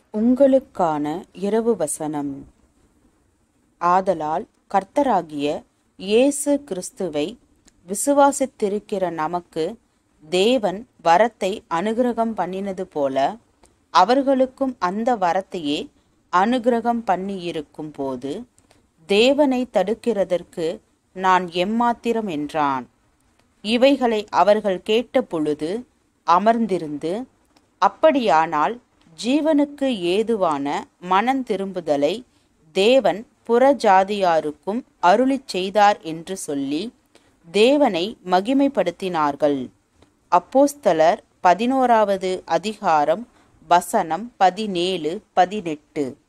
உங்களுக்கான இரவு வசனம் ஆதலால் கர்த்தராகிய இயேசு கிறிஸ்துவை விசுவாசித்திருக்கிற நமக்கு தேவன் வரத்தை அனுக்கிரகம் பண்ணினது போல அவர்களுக்கும் அந்த வரத்தையே அனுக்கிரகம் பண்ணியிருக்கும் போது தேவனை தடுக்கிறதற்கு நான் எம்மாத்திரம் என்றான் இவைகளை அவர்கள் கேட்ட பொழுது அமர்ந்திருந்து அப்படியானால் ஜீவனுக்கு ஏதுவான மனம் திரும்புதலை தேவன் புறஜாதியாருக்கும் அருளிச் செய்தார் என்று சொல்லி தேவனை மகிமைப்படுத்தினார்கள் அப்போஸ்தலர் பதினோராவது அதிகாரம் வசனம் பதினேழு பதினெட்டு